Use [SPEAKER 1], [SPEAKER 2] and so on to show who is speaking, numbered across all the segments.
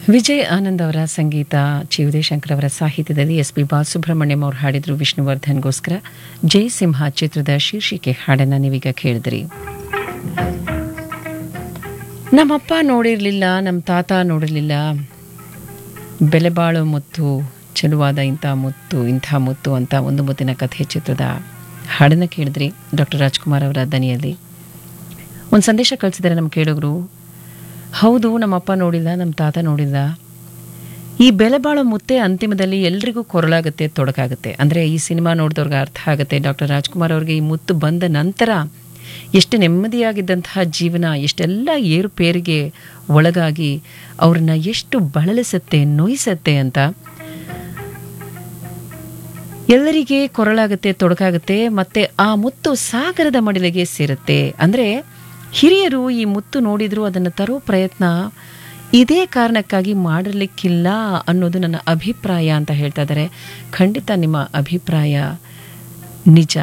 [SPEAKER 1] ವಿಜಯ್ ಆನಂದ್ ಅವರ ಸಂಗೀತ ಚಿ ಉದಯಶಂಕರ್ ಅವರ ಸಾಹಿತ್ಯದಲ್ಲಿ ಎಸ್ ಪಿ ಬಾಲಸುಬ್ರಹ್ಮಣ್ಯಂ ಅವರು ಹಾಡಿದ್ರು ವಿಷ್ಣುವರ್ಧನ್ಗೋಸ್ಕರ ಜೈ ಸಿಂಹ ಚಿತ್ರದ ಶೀರ್ಷಿಕೆ ಹಾಡನ್ನ ನೀವೀಗ ಕೇಳಿದ್ರಿ ನಮ್ಮಪ್ಪ ನೋಡಿರಲಿಲ್ಲ ನಮ್ಮ ತಾತ ನೋಡಿರಲಿಲ್ಲ ಬೆಲೆಬಾಳು ಮುತ್ತು ಚೆಲುವಾದ ಇಂಥ ಮುತ್ತು ಇಂಥ ಮುತ್ತು ಅಂತ ಒಂದು ಮುತ್ತಿನ ಕಥೆ ಚಿತ್ರದ ಹಾಡನ್ನು ಕೇಳಿದ್ರಿ ಡಾಕ್ಟರ್ ರಾಜ್ಕುಮಾರ್ ಅವರ ದನಿಯಲ್ಲಿ ಒಂದು ಸಂದೇಶ ಕಳಿಸಿದ್ದಾರೆ ನಮ್ಮ ಕೇಳೋರು ಹೌದು ನಮ್ಮಪ್ಪ ನೋಡಿಲ್ಲ ನಮ್ಮ ತಾತ ನೋಡಿಲ್ಲ ಈ ಬೆಲೆ ಬಾಳೋ ಮುತ್ತೆ ಅಂತಿಮದಲ್ಲಿ ಎಲ್ರಿಗೂ ಕೊರಳಾಗುತ್ತೆ ತೊಡಕಾಗುತ್ತೆ ಅಂದರೆ ಈ ಸಿನಿಮಾ ನೋಡಿದವ್ರಿಗೆ ಅರ್ಥ ಆಗುತ್ತೆ ಡಾಕ್ಟರ್ ರಾಜ್ಕುಮಾರ್ ಅವ್ರಿಗೆ ಈ ಮುತ್ತು ಬಂದ ನಂತರ ಎಷ್ಟು ನೆಮ್ಮದಿಯಾಗಿದ್ದಂತಹ ಜೀವನ ಎಷ್ಟೆಲ್ಲ ಏರುಪೇರಿಗೆ ಒಳಗಾಗಿ ಅವ್ರನ್ನ ಎಷ್ಟು ಬಳಲಿಸುತ್ತೆ ನೋಯಿಸುತ್ತೆ ಅಂತ ಎಲ್ಲರಿಗೆ ಕೊರಳಾಗುತ್ತೆ ತೊಡಕಾಗುತ್ತೆ ಮತ್ತೆ ಆ ಮುತ್ತು ಸಾಗರದ ಮಡಿಲಿಗೆ ಸೇರುತ್ತೆ ಅಂದರೆ ಹಿರಿಯರು ಈ ಮುತ್ತು ನೋಡಿದ್ರು ಅದನ್ನು ತರೋ ಪ್ರಯತ್ನ ಇದೇ ಕಾರಣಕ್ಕಾಗಿ ಮಾಡಿರ್ಲಿಕ್ಕಿಲ್ಲ ಅನ್ನೋದು ನನ್ನ ಅಭಿಪ್ರಾಯ ಅಂತ ಹೇಳ್ತಾ ಇದ್ದಾರೆ ಖಂಡಿತ ನಿಮ್ಮ ಅಭಿಪ್ರಾಯ ನಿಜ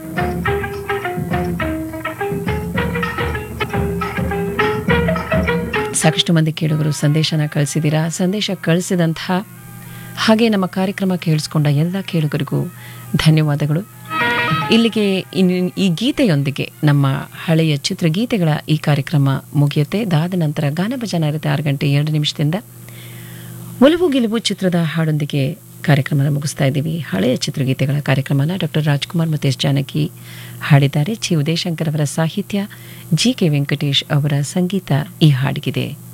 [SPEAKER 1] ಸಾಕಷ್ಟು ಮಂದಿ ಕೇಳುಗರು ಸಂದೇಶನ ಕಳಿಸಿದ್ದೀರಾ ಸಂದೇಶ ಕಳಿಸಿದಂತಹ ಹಾಗೆ ನಮ್ಮ ಕಾರ್ಯಕ್ರಮ ಕೇಳಿಸ್ಕೊಂಡ ಎಲ್ಲ ಕೇಳುಗರಿಗೂ ಧನ್ಯವಾದಗಳು ಇಲ್ಲಿಗೆ ಇನ್ನು ಈ ಗೀತೆಯೊಂದಿಗೆ ನಮ್ಮ ಹಳೆಯ ಚಿತ್ರಗೀತೆಗಳ ಈ ಕಾರ್ಯಕ್ರಮ ಮುಗಿಯುತ್ತೆ ಇದಾದ ನಂತರ ಗಾನಭಜನ ಇರುತ್ತೆ ಆರು ಗಂಟೆ ಎರಡು ನಿಮಿಷದಿಂದ ಒಲವು ಗೆಲುವು ಚಿತ್ರದ ಹಾಡೊಂದಿಗೆ ಕಾರ್ಯಕ್ರಮನ ಮುಗಿಸ್ತಾ ಇದ್ದೀವಿ ಹಳೆಯ ಚಿತ್ರಗೀತೆಗಳ ಕಾರ್ಯಕ್ರಮನ ಡಾಕ್ಟರ್ ರಾಜ್ಕುಮಾರ್ ಮತ್ತು ಎಸ್ ಜಾನಕಿ ಹಾಡಿದ್ದಾರೆ ಚಿ ಉದಯಶಂಕರ್ ಅವರ ಸಾಹಿತ್ಯ ಜಿ ಕೆ ವೆಂಕಟೇಶ್ ಅವರ ಸಂಗೀತ ಈ ಹಾಡಿಗಿದೆ